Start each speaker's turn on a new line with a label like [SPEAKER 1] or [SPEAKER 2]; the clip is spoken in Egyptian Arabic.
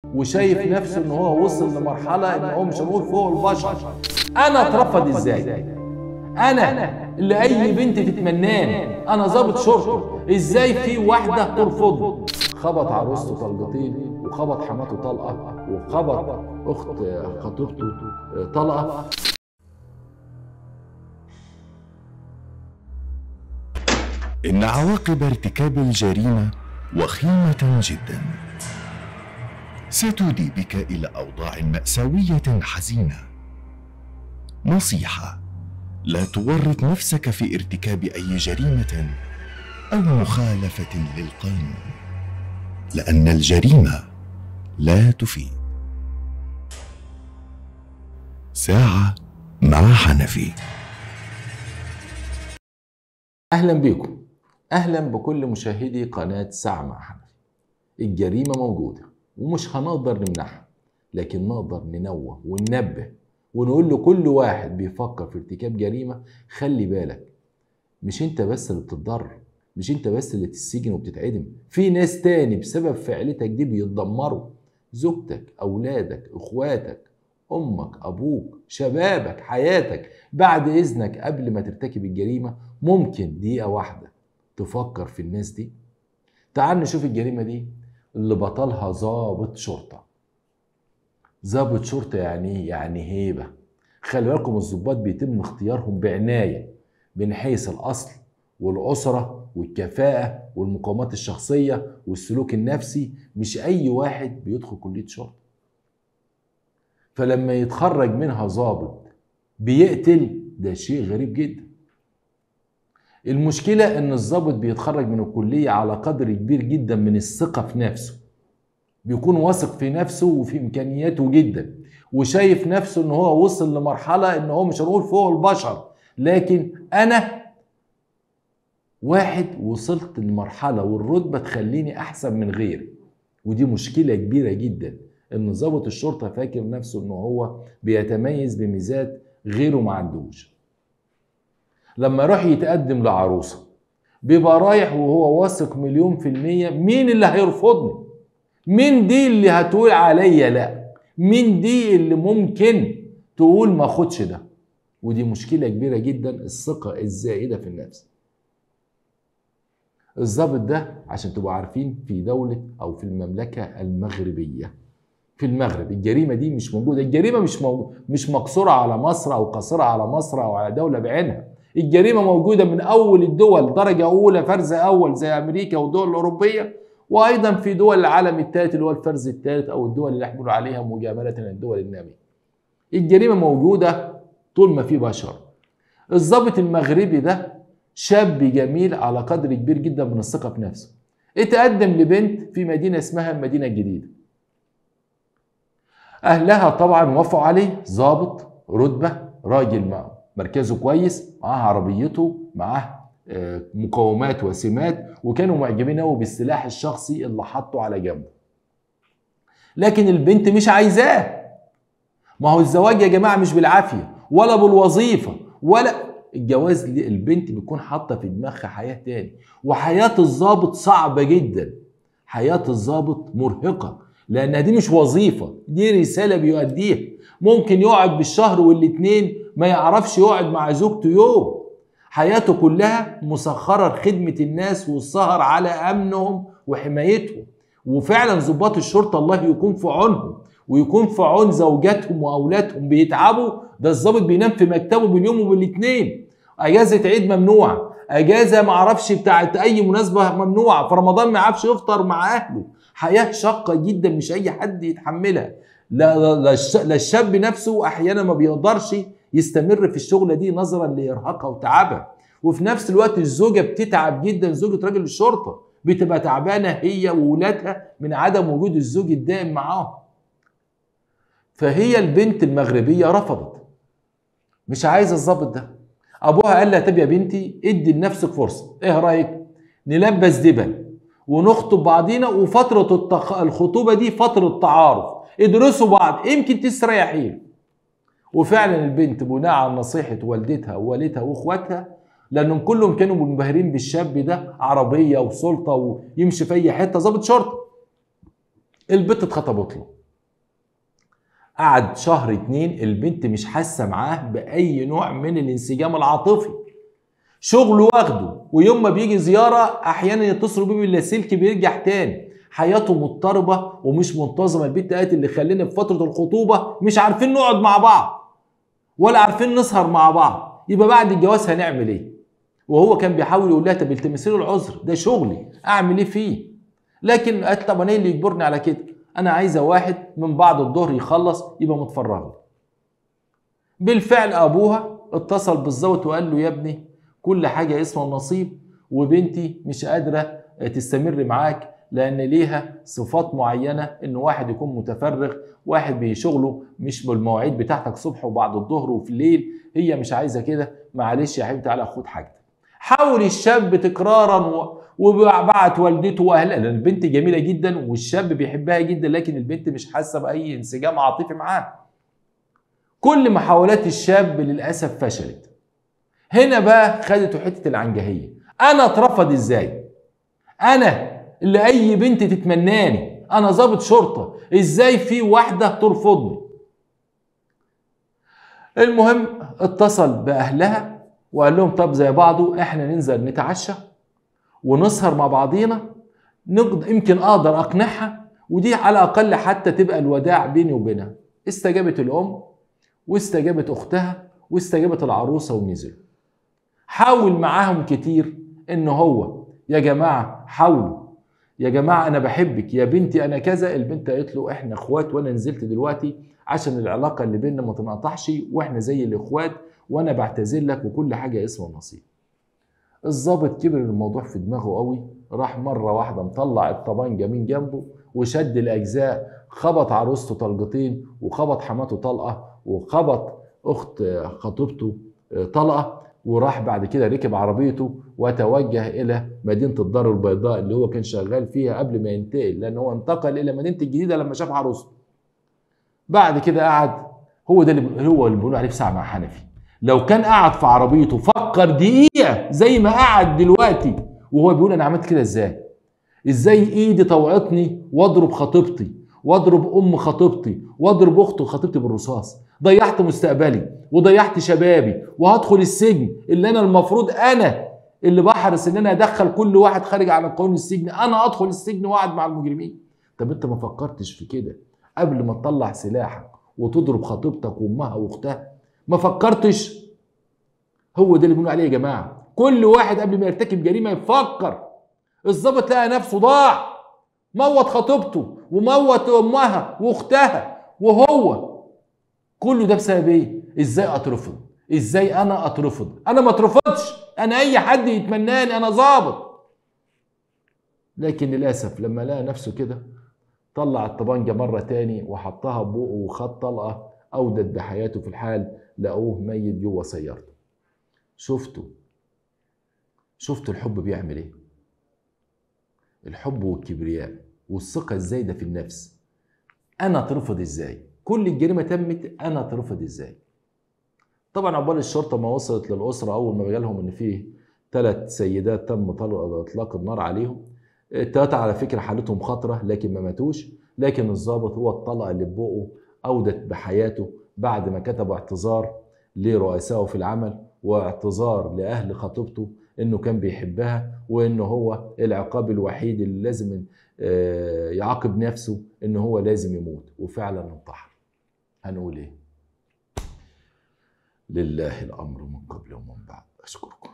[SPEAKER 1] وشايف نفسه ان هو وصل لمرحله ان هو مش هنقول فوق البشر انا اترفض ازاي انا اللي اي بنت تتمناني انا ضابط شرطه ازاي في واحده ترفضه خبط عروسته طلقتين وخبط حماته طلقه وخبط اخت خطيبته طلقه
[SPEAKER 2] إن عواقب ارتكاب الجريمة وخيمة جدا ستودي بك إلى أوضاع مأساوية حزينة نصيحة لا تورط نفسك في ارتكاب أي جريمة أو مخالفة للقانون لأن الجريمة لا تفيد ساعة مع حنفي
[SPEAKER 1] اهلا بكم اهلا بكل مشاهدي قناه ساعه مع حنفي الجريمه موجوده ومش هنقدر نمنعها لكن نقدر ننوه وننبه ونقول لكل واحد بيفكر في ارتكاب جريمه خلي بالك مش انت بس اللي بتتضرر مش انت بس اللي تتسجن وبتتعدم في ناس تاني بسبب فعلتك دي بيتدمروا زوجتك اولادك اخواتك امك ابوك شبابك حياتك بعد اذنك قبل ما ترتكب الجريمه ممكن دقيقه واحده تفكر في الناس دي تعال نشوف الجريمه دي اللي بطلها ضابط شرطه ضابط شرطه يعني ايه يعني هيبه خلي بالكم الضباط بيتم اختيارهم بعنايه من حيث الاصل والاسره والكفاءه والمقاومات الشخصيه والسلوك النفسي مش اي واحد بيدخل كليه شرطه فلما يتخرج منها ضابط بيقتل ده شيء غريب جدا المشكلة إن الضابط بيتخرج من الكلية على قدر كبير جدا من الثقة في نفسه بيكون واثق في نفسه وفي إمكانياته جدا وشايف نفسه إن هو وصل لمرحلة إن هو مش هنقول فوق البشر لكن أنا واحد وصلت لمرحلة والرتبة تخليني أحسن من غيري ودي مشكلة كبيرة جدا إن ضابط الشرطة فاكر نفسه إن هو بيتميز بميزات غيره ما عندوش لما يروح يتقدم لعروسه بيبقى رايح وهو واثق مليون في المية مين اللي هيرفضني مين دي اللي هتقول عليا لا مين دي اللي ممكن تقول ما خدش ده ودي مشكلة كبيرة جدا الثقة الزائدة في النفس الضابط ده عشان تبقوا عارفين في دولة أو في المملكة المغربية في المغرب الجريمة دي مش موجودة الجريمة مش موجودة مش مقصورة على مصر أو قاصرة على مصر أو على دولة بعينها الجريمة موجودة من أول الدول درجة أولى فرز أول زي أمريكا والدول الأوروبية وأيضا في دول العالم الثالث اللي هو الفرز الثالث أو الدول اللي يحملوا عليها مجاملة الدول النامية الجريمة موجودة طول ما في بشر الضابط المغربي ده شاب جميل على قدر كبير جدا من الثقة في نفسه اتقدم لبنت في مدينة اسمها المدينة الجديدة أهلها طبعا وافقوا عليه ضابط رتبة راجل معه مركزه كويس معاه عربيته معاه مقومات وسمات وكانوا معجبين قوي بالسلاح الشخصي اللي حطه على جنبه لكن البنت مش عايزاه ما هو الزواج يا جماعه مش بالعافيه ولا بالوظيفه ولا الجواز البنت بتكون حاطه في دماغها حياه تاني وحياه الضابط صعبه جدا حياه الضابط مرهقه لان دي مش وظيفه دي رساله بيؤديها ممكن يقعد بالشهر والاتنين ما يعرفش يقعد مع زوجته يوم حياته كلها مسخرة لخدمة الناس والسهر على أمنهم وحمايتهم وفعلا ضباط الشرطة الله يكون في عونهم ويكون في عون زوجاتهم وأولادهم بيتعبوا ده الضابط بينام في مكتبه باليوم وبالاثنين أجازة عيد ممنوعة أجازة معرفش بتاعت أي مناسبة ممنوعة في رمضان ما يعرفش يفطر مع أهله حياة شاقة جدا مش أي حد يتحملها لا, لا, لا الشاب نفسه أحيانا ما بيقدرش يستمر في الشغله دي نظرا لارهاقها وتعبها وفي نفس الوقت الزوجه بتتعب جدا زوجه راجل الشرطه بتبقى تعبانه هي وولادها من عدم وجود الزوج الدائم معاهم فهي البنت المغربيه رفضت مش عايزه الظابط ده ابوها قال لها طب يا بنتي ادي لنفسك فرصه ايه رايك نلبس دبل ونخطب بعضينا وفتره التخ... الخطوبه دي فتره تعارف ادرسوا بعض يمكن تستريحين وفعلا البنت بناء على نصيحة والدتها ووالدها واخواتها لانهم كلهم كانوا منبهرين بالشاب ده عربية وسلطة ويمشي في اي حتة ظابط شرطة البنت اتخطبت له قعد شهر اتنين البنت مش حاسه معاه باي نوع من الانسجام العاطفي شغله واخده ويوم ما بيجي زياره احيانا يتصلوا بيه باللاسلكي بيرجع تاني حياته مضطربه ومش منتظمه البنت قالت اللي خلينا في فتره الخطوبه مش عارفين نقعد مع بعض ولا عارفين نسهر مع بعض يبقى بعد الجواز هنعمل ايه وهو كان بيحاول يقول لها طب التمسي له العذر ده شغلي اعمل ايه فيه لكن قالت طب انا ايه اللي يجبرني على كده انا عايزه واحد من بعد الظهر يخلص يبقى متفرغ لي بالفعل ابوها اتصل بالظابط وقال له يا ابني كل حاجه اسمها نصيب وبنتي مش قادره تستمر معاك لان ليها صفات معينه ان واحد يكون متفرغ واحد بشغله مش بالمواعيد بتاعتك صبح وبعد الظهر وفي الليل هي مش عايزه كده معلش يا حبيبي تعالى خد حاجتك حاول الشاب تكرارا و... وبعت والدته واهلها لان البنت جميله جدا والشاب بيحبها جدا لكن البنت مش حاسه باي انسجام عاطفي معاه كل محاولات الشاب للاسف فشلت هنا بقى خدته حته العنجهيه انا اترفض ازاي انا اللي اي بنت تتمناني انا ضابط شرطه ازاي في واحده ترفضني المهم اتصل باهلها وقال لهم طب زي بعضه احنا ننزل نتعشى ونسهر مع بعضينا نقد يمكن اقدر اقنعها ودي على الاقل حتى تبقى الوداع بيني وبينها استجابت الام واستجابت اختها واستجابت العروسه ونزلوا حاول معاهم كتير ان هو يا جماعه حاولوا يا جماعه انا بحبك يا بنتي انا كذا البنت قالت له احنا اخوات وانا نزلت دلوقتي عشان العلاقه اللي بيننا ما تنقطعش واحنا زي الاخوات وانا بعتذر لك وكل حاجه اسمها نصيب الظابط كبر الموضوع في دماغه قوي راح مره واحده مطلع الطبنجه من جنبه وشد الاجزاء خبط عروسته طلقتين وخبط حماته طلقه وخبط اخت خطيبته طلقه وراح بعد كده ركب عربيته وتوجه الى مدينه الدار البيضاء اللي هو كان شغال فيها قبل ما ينتقل لان هو انتقل الى مدينه الجديده لما شاف عروسته بعد كده قعد هو ده اللي هو اللي بيقولوا عليه ساعه مع حنفي لو كان قعد في عربيته فكر دقيقه زي ما قعد دلوقتي وهو بيقول انا عملت كده ازاي ازاي ايدي طوعتني واضرب خطيبتي واضرب ام خطيبتي واضرب اخت خطيبتي بالرصاص ضيعت مستقبلي وضيعت شبابي وهدخل السجن اللي انا المفروض انا اللي بحرص ان انا ادخل كل واحد خارج على قانون السجن انا ادخل السجن واقعد مع المجرمين طب انت ما فكرتش في كده قبل ما تطلع سلاحك وتضرب خطيبتك وامها واختها ما فكرتش هو ده اللي بنقول عليه يا جماعه كل واحد قبل ما يرتكب جريمه يفكر الظابط لقى نفسه ضاع موت خطيبته وموت امها واختها وهو كله ده بسبب ايه ازاي اترفض ازاي انا اترفض انا ما اترفضش انا اي حد يتمناني انا ظابط لكن للاسف لما لقى نفسه كده طلع الطبنجه مره تاني وحطها ببقه وخد طلقه اودت بحياته في الحال لقوه ميت جوه سيارته شفتوا شفتوا الحب بيعمل ايه الحب والكبرياء والثقه الزايده في النفس انا اترفض ازاي كل الجريمه تمت انا اترفض ازاي طبعا عقبال الشرطه ما وصلت للاسره اول ما جالهم ان فيه ثلاث سيدات تم اطلاق النار عليهم الثلاثه على فكره حالتهم خطره لكن ما ماتوش لكن الضابط هو الطلقه اللي ببقه اودت بحياته بعد ما كتب اعتذار لرؤسائه في العمل واعتذار لاهل خطيبته انه كان بيحبها وانه هو العقاب الوحيد اللي لازم يعاقب نفسه ان هو لازم يموت وفعلا انتحر هنقول ايه لله الامر من قبل ومن بعد اشكركم